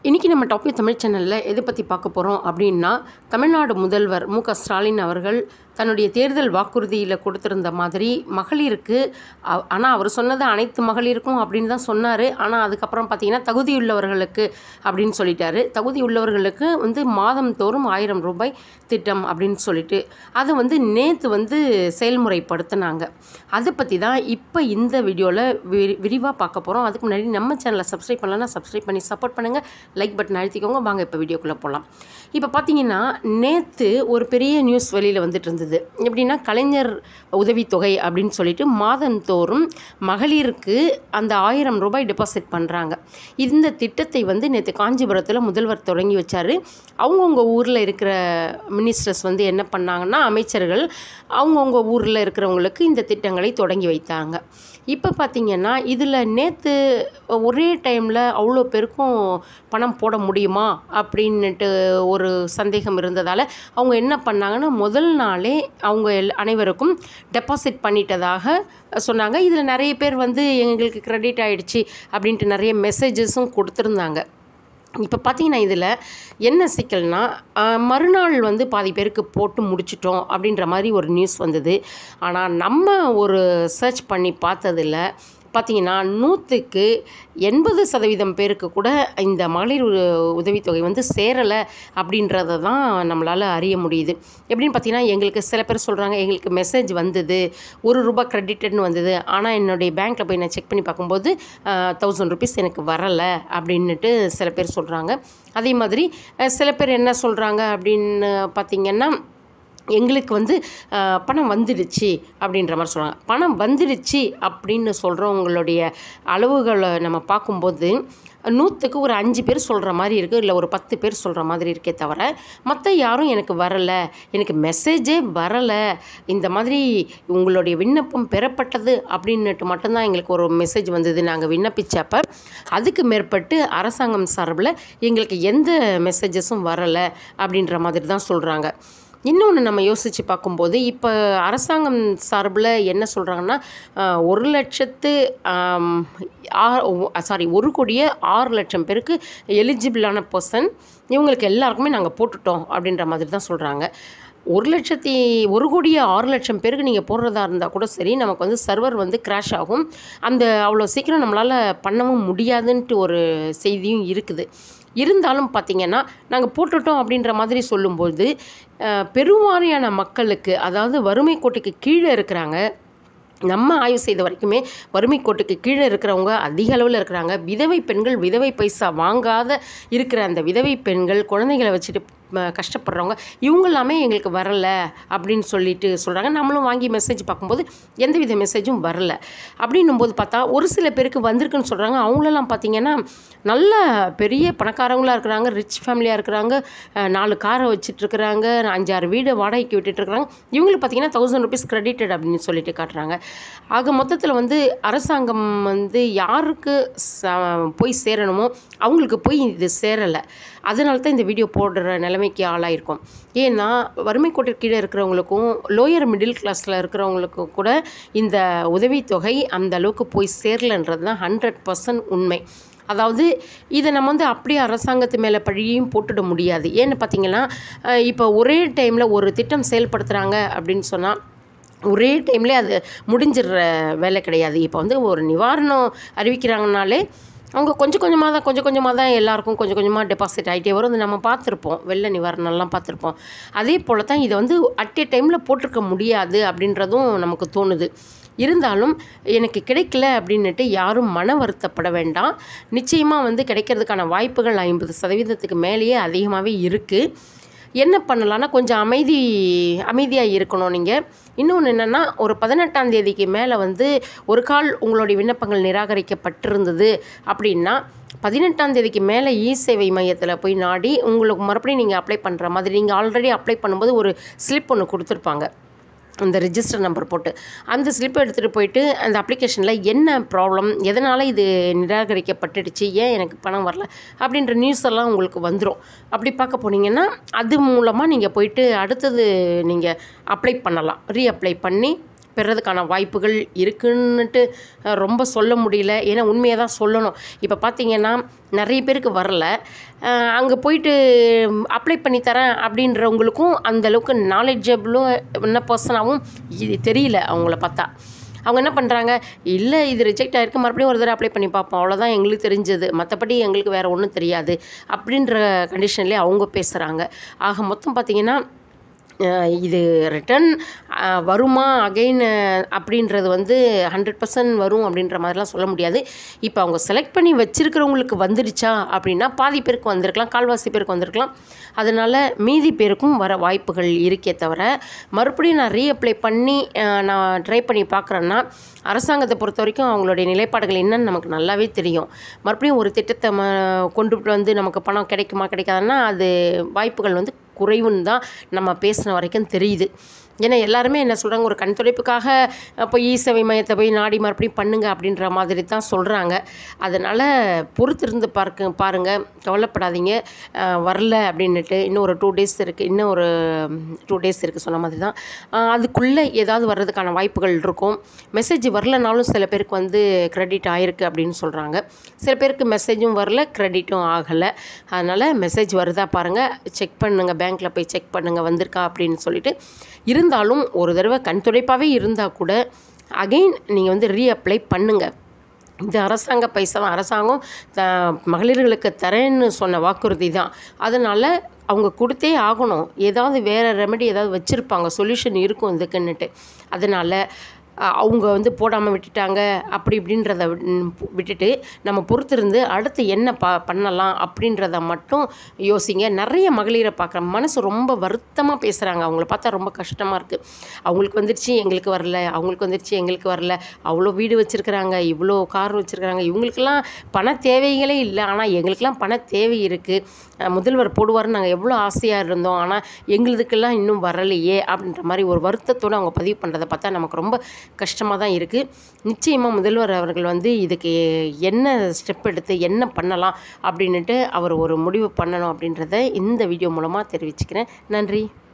இன்றைக்கி நம்ம டாபிக் தமிழ் சேனலில் எதை பற்றி பார்க்க போகிறோம் அப்படின்னா தமிழ்நாடு முதல்வர் மு க ஸ்டாலின் அவர்கள் தன்னுடைய தேர்தல் வாக்குறுதியில் கொடுத்துருந்த மாதிரி மகளிருக்கு ஆனால் அவர் சொன்னது அனைத்து மகளிருக்கும் அப்படின்னு தான் சொன்னார் ஆனால் அதுக்கப்புறம் பார்த்தீங்கன்னா தகுதியுள்ளவர்களுக்கு அப்படின்னு சொல்லிட்டாரு தகுதி உள்ளவர்களுக்கு வந்து மாதம் தோறும் ஆயிரம் ரூபாய் திட்டம் அப்படின்னு சொல்லிட்டு அதை வந்து நேற்று வந்து செயல்முறைப்படுத்தினாங்க அதை பற்றி தான் இப்போ இந்த வீடியோவில் விரி விரிவாக பார்க்க போகிறோம் அதுக்கு முன்னாடி நம்ம சேனலை சப்ஸ்கிரைப் பண்ணலன்னா சப்ஸ்கிரைப் பண்ணி சப்போர்ட் பண்ணுங்கள் லைக் பட்டன் அழுத்திக்கோங்க வாங்க இப்போ வீடியோக்குள்ளே போகலாம் இப்போ பார்த்தீங்கன்னா நேற்று ஒரு பெரிய நியூஸ் வெளியில் வந்துட்டு இருந்தது எப்படின்னா கலைஞர் உதவித்தொகை அப்படின்னு சொல்லிட்டு மாதந்தோறும் மகளிருக்கு அந்த ஆயிரம் ரூபாய் டெபாசிட் பண்ணுறாங்க இந்த திட்டத்தை வந்து நேற்று காஞ்சிபுரத்தில் முதல்வர் தொடங்கி வச்சார் அவங்கவுங்க ஊரில் இருக்கிற மினிஸ்டர்ஸ் வந்து என்ன பண்ணாங்கன்னா அமைச்சர்கள் அவங்கவுங்க ஊரில் இருக்கிறவங்களுக்கு இந்த திட்டங்களை தொடங்கி வைத்தாங்க இப்போ பார்த்தீங்கன்னா இதில் நேற்று ஒரே டைமில் அவ்வளோ பேருக்கும் பணம் போட முடியுமா அப்படின்னுட்டு ஒரு சந்தேகம் இருந்ததால் அவங்க என்ன பண்ணாங்கன்னா முதல் நாளே அவங்க எல் அனைவருக்கும் டெபாசிட் பண்ணிட்டதாக சொன்னாங்க இதில் நிறைய பேர் வந்து எங்களுக்கு கிரெடிட் ஆகிடுச்சு அப்படின்ட்டு நிறைய மெசேஜஸும் கொடுத்துருந்தாங்க இப்போ பார்த்தீங்கன்னா இதில் என்ன சிக்கல்னா மறுநாள் வந்து பாதி பேருக்கு போட்டு முடிச்சிட்டோம் அப்படின்ற மாதிரி ஒரு நியூஸ் வந்தது ஆனால் நம்ம ஒரு சர்ச் பண்ணி பார்த்ததில் பார்த்தீங்கன்னா நூற்றுக்கு எண்பது சதவீதம் பேருக்கு கூட இந்த மகளிர் உதவித்தொகை வந்து சேரலை அப்படின்றத தான் நம்மளால் அறிய முடியுது எப்படின்னு பார்த்தீங்கன்னா எங்களுக்கு சில பேர் சொல்கிறாங்க எங்களுக்கு மெசேஜ் வந்தது ஒரு ரூபா கிரெடிட்டட்னு வந்தது ஆனால் என்னுடைய பேங்க்கில் போய் நான் செக் பண்ணி பார்க்கும்போது தௌசண்ட் ருபீஸ் எனக்கு வரலை அப்படின்னுட்டு சில பேர் சொல்கிறாங்க அதே மாதிரி சில பேர் என்ன சொல்கிறாங்க அப்படின்னு பார்த்திங்கன்னா எங்களுக்கு வந்து பணம் வந்துடுச்சு அப்படின்ற மாதிரி சொல்கிறாங்க பணம் வந்துடுச்சு அப்படின்னு சொல்கிறவங்களுடைய அளவுகளை நம்ம பார்க்கும்போது நூற்றுக்கு ஒரு அஞ்சு பேர் சொல்கிற மாதிரி இருக்குது இல்லை ஒரு பத்து பேர் சொல்கிற மாதிரி இருக்கே தவிர மற்ற யாரும் எனக்கு வரலை எனக்கு மெசேஜே வரலை இந்த மாதிரி உங்களுடைய விண்ணப்பம் பெறப்பட்டது அப்படின்னுட்டு மட்டும்தான் எங்களுக்கு ஒரு மெசேஜ் வந்தது நாங்கள் விண்ணப்பிச்சப்ப அதுக்கு மேற்பட்டு அரசாங்கம் சார்பில் எங்களுக்கு எந்த மெசேஜஸும் வரலை அப்படின்ற மாதிரி தான் சொல்கிறாங்க இன்னொன்று நம்ம யோசித்து பார்க்கும்போது இப்போ அரசாங்கம் சார்பில் என்ன சொல்கிறாங்கன்னா ஒரு லட்சத்து சாரி ஒரு கோடியே ஆறு லட்சம் பேருக்கு எலிஜிபிளான பர்சன் இவங்களுக்கு எல்லாருக்குமே நாங்கள் போட்டுட்டோம் அப்படின்ற மாதிரி தான் சொல்கிறாங்க ஒரு லட்சத்தி ஒரு கோடியே ஆறு லட்சம் பேருக்கு நீங்கள் போடுறதா இருந்தால் கூட சரி நமக்கு வந்து சர்வர் வந்து கிராஷ் ஆகும் அந்த அவ்வளோ சீக்கிரம் நம்மளால் பண்ணவும் முடியாதுன்ட்டு ஒரு செய்தியும் இருக்குது இருந்தாலும் பார்த்திங்கன்னா நாங்கள் போட்டுட்டோம் அப்படின்ற மாதிரி சொல்லும்போது பெருவாரியான மக்களுக்கு அதாவது வறுமை கோட்டுக்கு கீழே இருக்கிறாங்க நம்ம ஆய்வு செய்த வரைக்குமே வறுமை கோட்டுக்கு கீழே இருக்கிறவங்க அதிக அளவில் இருக்கிறாங்க விதவை பெண்கள் விதவை பைசா வாங்காத இருக்கிற அந்த விதவை பெண்கள் குழந்தைகளை வச்சுட்டு கஷ்டப்படுறவங்க இவங்க எல்லாமே எங்களுக்கு வரலை அப்படின்னு சொல்லிட்டு சொல்கிறாங்க நம்மளும் வாங்கி மெசேஜ் பார்க்கும்போது எந்தவித மெசேஜும் வரல அப்படின்னும் போது பார்த்தா ஒரு சில பேருக்கு வந்திருக்குன்னு சொல்கிறாங்க அவங்களெல்லாம் பார்த்திங்கன்னா நல்ல பெரிய பணக்காரங்களாக இருக்கிறாங்க ரிச் ஃபேமிலியாக இருக்கிறாங்க நாலு காரை வச்சுட்ருக்குறாங்க அஞ்சாறு வீடு வாடகைக்கு விட்டுட்டுருக்குறாங்க இவங்களுக்கு பார்த்திங்கன்னா தௌசண்ட் ருபீஸ் கிரெடிட்டட் அப்படின்னு சொல்லிட்டு காட்டுறாங்க ஆக மொத்தத்தில் வந்து அரசாங்கம் வந்து யாருக்கு போய் சேரணுமோ அவங்களுக்கு போய் இது சேரலை அதனால தான் இந்த வீடியோ போடுற நிலைமைக்கு ஆளாயிருக்கும் ஏன்னா வறுமை கோட்டிற்கு கீழே இருக்கிறவங்களுக்கும் லோயர் மிடில் கிளாஸில் இருக்கிறவங்களுக்கும் கூட இந்த உதவித்தொகை அந்த அளவுக்கு போய் சேரலைன்றது தான் ஹண்ட்ரட் பர்சன்ட் உண்மை அதாவது இதை நம்ம வந்து அப்படியே அரசாங்கத்து மேலே பழியும் போட்டுட முடியாது ஏன்னு பார்த்தீங்கன்னா இப்போ ஒரே டைமில் ஒரு திட்டம் செயல்படுத்துகிறாங்க அப்படின்னு சொன்னால் ஒரே டைம்லேயே அது முடிஞ்சிடுற வேலை கிடையாது இப்போ வந்து ஒரு நிவாரணம் அறிவிக்கிறாங்கனாலே அவங்க கொஞ்சம் கொஞ்சமாக தான் கொஞ்சம் கொஞ்சமாக தான் எல்லாருக்கும் கொஞ்சம் கொஞ்சமாக டெபாசிட் ஆகிட்டே வரும் அது நம்ம பார்த்துருப்போம் வெள்ள நிவாரணம்லாம் பார்த்துருப்போம் அதே போல் தான் இதை வந்து அட் ஏ டைமில் போட்டிருக்க முடியாது அப்படின்றதும் நமக்கு தோணுது இருந்தாலும் எனக்கு கிடைக்கல அப்படின்னுட்டு யாரும் மன வருத்தப்பட வேண்டாம் நிச்சயமாக வந்து கிடைக்கிறதுக்கான வாய்ப்புகள் ஐம்பது சதவீதத்துக்கு மேலேயே அதிகமாகவே இருக்குது என்ன பண்ணலான்னா கொஞ்சம் அமைதி அமைதியாக இருக்கணும் நீங்கள் இன்னொன்று என்னென்னா ஒரு பதினெட்டாம் தேதிக்கு மேலே வந்து ஒரு கால் உங்களுடைய விண்ணப்பங்கள் நிராகரிக்கப்பட்டிருந்தது அப்படின்னா பதினெட்டாம் தேதிக்கு மேலே இ சேவை மையத்தில் போய் நாடி உங்களுக்கு மறுபடியும் நீங்கள் அப்ளை பண்ணுற மாதிரி நீங்கள் ஆல்ரெடி அப்ளை பண்ணும்போது ஒரு ஸ்லிப் ஒன்று கொடுத்துருப்பாங்க அந்த ரிஜிஸ்டர் நம்பர் போட்டு அந்த ஸ்லிப்பை எடுத்துகிட்டு போயிட்டு அந்த அப்ளிகேஷனில் என்ன ப்ராப்ளம் எதனால் இது நிராகரிக்கப்பட்டுடுச்சு ஏன் எனக்கு பணம் வரல அப்படின்ற நியூஸ் எல்லாம் உங்களுக்கு வந்துடும் அப்படி பார்க்க போனீங்கன்னா அது மூலமாக நீங்கள் போயிட்டு அடுத்தது நீங்கள் அப்ளை பண்ணலாம் ரீ அப்ளை பண்ணி பெறதுக்கான வாய்ப்புகள் இருக்குன்னுட்டு அஹ், ரொம்ப சொல்ல முடியல ஏன்னா உண்மையை தான் சொல்லணும் இப்போ பார்த்தீங்கன்னா நிறைய பேருக்கு வரல அங்கே போயிட்டு அப்ளை பண்ணி தரேன் அப்படின்றவங்களுக்கும் அந்தளவுக்கு நாலேஜபிளும் என்ன பர்சனாகவும் இது தெரியல அவங்கள பார்த்தா அவங்க என்ன பண்ணுறாங்க இல்லை இது ரிஜெக்ட் ஆகிருக்கு மறுபடியும் ஒரு தடவை அப்ளை பண்ணி பார்ப்போம் அவ்வளோதான் எங்களுக்கு தெரிஞ்சது மற்றபடி எங்களுக்கு வேறு ஒன்றும் தெரியாது அப்படின்ற கண்டிஷன்லேயே அவங்க பேசுகிறாங்க ஆக மொத்தம் பார்த்திங்கன்னா அஹ் இது ரிட்டன் வருமா அகைன் அப்படின்றது வந்து ஹண்ட்ரட் பர்சன்ட் வரும் அப்படின்ற மாதிரிலாம் சொல்ல முடியாது இப்போ அவங்க செலக்ட் பண்ணி வச்சுருக்கிறவங்களுக்கு வந்துடுச்சா அப்படின்னா பாதி பேருக்கு வந்திருக்கலாம் கால்வாசி பேருக்கு வந்திருக்கலாம் அதனால் மீதி பேருக்கும் வர வாய்ப்புகள் இருக்கே தவிர மறுபடியும் நான் ரீஅப்ளை பண்ணி அஹ், நான் ட்ரை பண்ணி பார்க்குறேன்னா அரசாங்கத்தை பொறுத்த வரைக்கும் அவங்களுடைய நிலைப்பாடுகள் என்னன்னு நமக்கு நல்லாவே தெரியும் மறுபடியும் ஒரு திட்டத்தை ம கொண்டுட்டு வந்து நமக்கு பணம் கிடைக்குமா கிடைக்காதுன்னா அது வாய்ப்புகள் வந்து குறைவுன்னு தான் நம்ம பேசின வரைக்கும் தெரியுது ஏன்னா எல்லாருமே என்ன சொல்கிறாங்க ஒரு கண் துடைப்புக்காக அஹ், போய் இ சேவை மையத்தை போய் நாடி மறுபடியும் பண்ணுங்க அப்படின்ற மாதிரி தான் சொல்கிறாங்க அதனால் பொறுத்திருந்து பார்க்க பாருங்கள் கவலைப்படாதீங்க அஹ், வரல அப்படின்னுட்டு இன்னும் ஒரு டூ டேஸ் இருக்குது இன்னும் ஒரு டூ டேஸ் இருக்குது சொன்ன மாதிரி தான் அஹ், அதுக்குள்ளே ஏதாவது வர்றதுக்கான வாய்ப்புகள் இருக்கும் மெசேஜ் வரலனாலும் சில பேருக்கு வந்து கிரெடிட் ஆயிருக்கு அப்படின்னு சொல்கிறாங்க சில பேருக்கு மெசேஜும் வரல கிரெடிட்டும் ஆகலை அதனால் மெசேஜ் வருதா பாருங்கள் செக் பண்ணுங்கள் பேங்க்கில் போய் செக் பண்ணுங்கள் வந்திருக்கா அப்படின்னு சொல்லிட்டு இருந்தாலும் ஒரு தடவை கண் துடைப்பாகவே இருந்தால் கூட அகைன் நீங்கள் வந்து ரீஅப்ளை பண்ணுங்கள் இது அரசாங்க பைசா தான் அரசாங்கம் த மகளிர்களுக்கு தரேன்னு சொன்ன வாக்குறுதி தான் அதனால் அவங்க கொடுத்தே ஆகணும் ஏதாவது வேறு ரெமெடி ஏதாவது வச்சுருப்பாங்க சொல்யூஷன் இருக்கும் இதுக்குன்னுட்டு அதனால் அஹ், அவங்க வந்து போடாமல் விட்டுட்டாங்க அப்படி இப்படின்றத விட்- ம், விட்டுட்டு நம்ம பொறுத்திருந்து அடுத்து என்ன ப பண்ணலாம் அப்படின்றத மட்டும் யோசிங்க நிறைய மகளிரை பார்க்குறேன் மனசு ரொம்ப வருத்தமாக பேசுகிறாங்க அவங்கள பார்த்தா ரொம்ப கஷ்டமாக இருக்குது அவங்களுக்கு வந்துருச்சு எங்களுக்கு வரல அவங்களுக்கு வந்துருச்சு எங்களுக்கு வரல அவ்வளோ வீடு வச்சுருக்குறாங்க இவ்வளோ கார் வச்சுருக்குறாங்க இவங்களுக்கெல்லாம் பண தேவைகளே இல்லை ஆனால் எங்களுக்கெல்லாம் பண தேவை இருக்குது முதல்வர் போடுவார்னு நாங்கள் எவ்வளோ ஆசையாக இருந்தோம் ஆனால் எங்களுதுக்கெல்லாம் இன்னும் வரலையே அப்படின்ற மாதிரி ஒரு வருத்தத்தோடு அவங்க பதிவு பண்ணுறதை பார்த்தா நமக்கு ரொம்ப கஷ்டமாக தான் இருக்குது நிச்சயமாக முதல்வர் அவர்கள் வந்து இதுக்கு என்ன ஸ்டெப் எடுத்து என்ன பண்ணலாம் அப்படின்னுட்டு அவர் ஒரு முடிவு பண்ணணும் அப்படின்றத இந்த வீடியோ மூலமாக தெரிவிச்சுக்கிறேன் நன்றி